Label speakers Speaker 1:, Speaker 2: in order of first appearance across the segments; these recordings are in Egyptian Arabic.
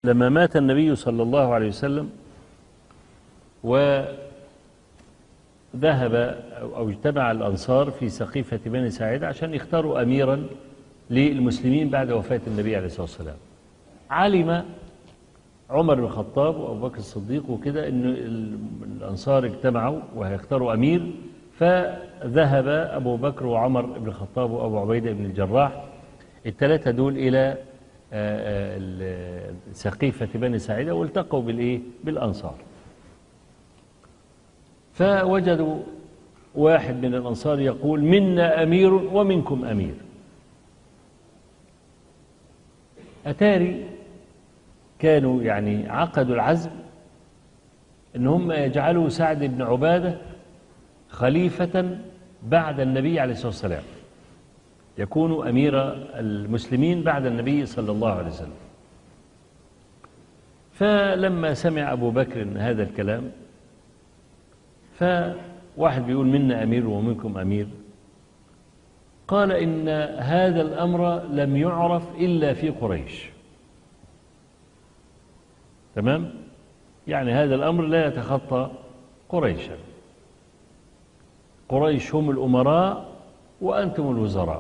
Speaker 1: لما مات النبي صلى الله عليه وسلم وذهب أو اجتمع الأنصار في سقيفة بني ساعدة عشان يختاروا أميرا للمسلمين بعد وفاة النبي عليه الصلاة والسلام علم عمر بن الخطاب وأبو بكر الصديق وكده أن الأنصار اجتمعوا وهيختاروا أمير فذهب أبو بكر وعمر بن الخطاب وأبو عبيدة بن الجراح الثلاثة دول إلى سقيفة بني ساعدة والتقوا بالإيه؟ بالأنصار فوجدوا واحد من الأنصار يقول منا أمير ومنكم أمير أتاري كانوا يعني عقدوا العزم ان هم يجعلوا سعد بن عبادة خليفة بعد النبي عليه الصلاة والسلام يكون أمير المسلمين بعد النبي صلى الله عليه وسلم فلما سمع أبو بكر هذا الكلام فواحد بيقول منا أمير ومنكم أمير قال إن هذا الأمر لم يعرف إلا في قريش تمام يعني هذا الأمر لا يتخطى قريشا قريش هم الأمراء وأنتم الوزراء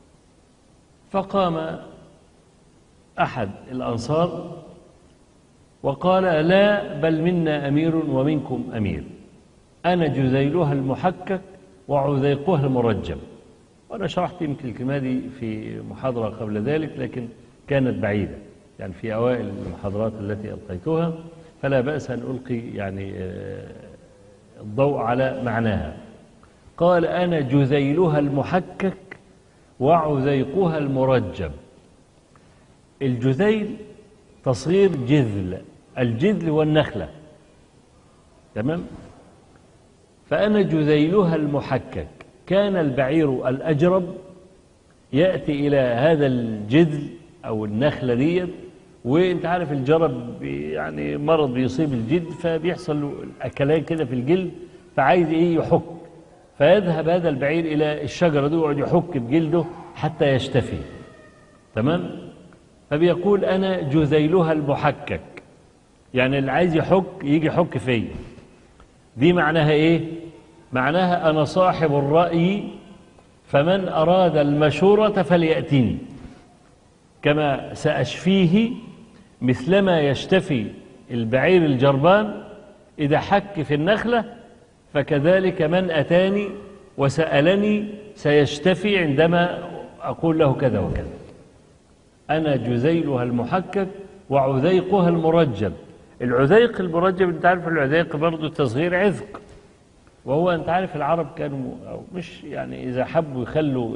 Speaker 1: فقام أحد الأنصار وقال لا بل منا أمير ومنكم أمير أنا جذيلها المحكك وعذيقها المرجم وأنا شرحت يمكن الكلمة دي في محاضرة قبل ذلك لكن كانت بعيدة يعني في أوائل المحاضرات التي ألقيتها فلا بأس أن ألقي يعني الضوء على معناها قال أنا جذيلها المحكك وعذيقها المرجم الجذيل تصغير جذل الجذل والنخلة تمام فأنا جذيلها المحكك كان البعير الأجرب يأتي إلى هذا الجذل أو النخلة ديت وانت عارف الجرب يعني مرض بيصيب الجلد فبيحصل له اكلان كده في الجلد فعايز ايه يحك فيذهب هذا البعير الى الشجره دي ويقعد يحك بجلده حتى يشتفي تمام فبيقول انا جذيلها المحكك يعني اللي عايز يحك يجي يحك فيا دي معناها ايه معناها انا صاحب الراي فمن اراد المشوره فلياتني كما ساشفيه مثلما يشتفي البعير الجربان إذا حك في النخلة فكذلك من أتاني وسألني سيشتفي عندما أقول له كذا وكذا أنا جزيلها المحكك وعذيقها المرجب العذيق المرجب أنت عارف العذيق برضه تصغير عذق وهو أنت عارف العرب كانوا أو مش يعني إذا حبوا يخلوا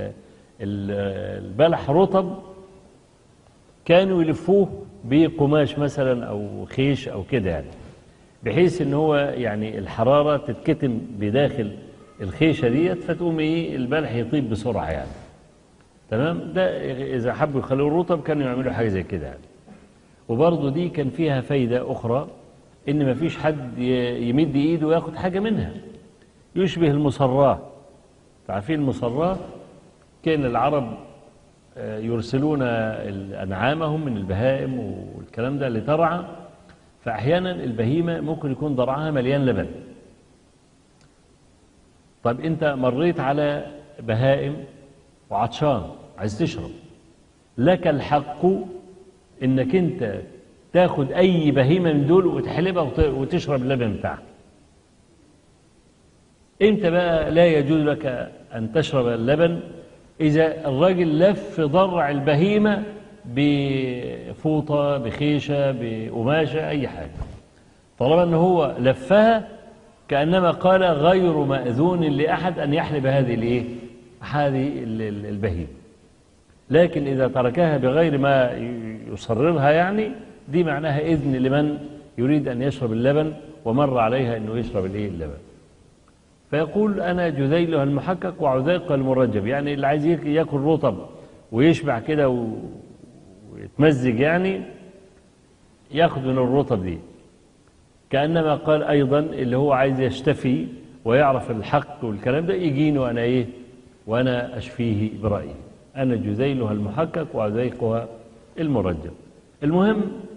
Speaker 1: البلح رطب كانوا يلفوه بقماش مثلا او خيش او كده يعني بحيث ان هو يعني الحراره تتكتم بداخل الخيشه ديت فتقوم ايه البلح يطيب بسرعه يعني تمام ده اذا حبوا يخلوه رطب كانوا يعملوا حاجه زي كده يعني وبرضه دي كان فيها فايده اخرى ان ما فيش حد يمد ايده وياخد حاجه منها يشبه المصراه عارفين المصراه كان العرب يرسلون أنعامهم من البهائم والكلام ده لترعى فأحيانا البهيمة ممكن يكون ضرعها مليان لبن طيب أنت مريت على بهائم وعطشان عايز تشرب لك الحق انك انت تاخد اي بهيمة من دول وتحلبها وتشرب اللبن بتاعها انت بقى لا يجوز لك ان تشرب اللبن إذا الراجل لف ضرع البهيمة بفوطة بخيشة بقماشة أي حاجة طالما أنه هو لفها كأنما قال غير مأذون لأحد أن يحلب هذه الإيه؟ هذه البهيمة لكن إذا تركها بغير ما يصررها يعني دي معناها إذن لمن يريد أن يشرب اللبن ومر عليها أنه يشرب الإيه اللبن فيقول أنا جذيلها المحكك وعذيقها المرجب يعني اللي عايز ياكل رطب ويشبع كده ويتمزج يعني ياخد من الرطب دي كأنما قال أيضا اللي هو عايز يشتفي ويعرف الحق والكلام ده يجيني وأنا إيه وأنا أشفيه برأيي أنا جذيلها المحكك وعذيقها المرجب المهم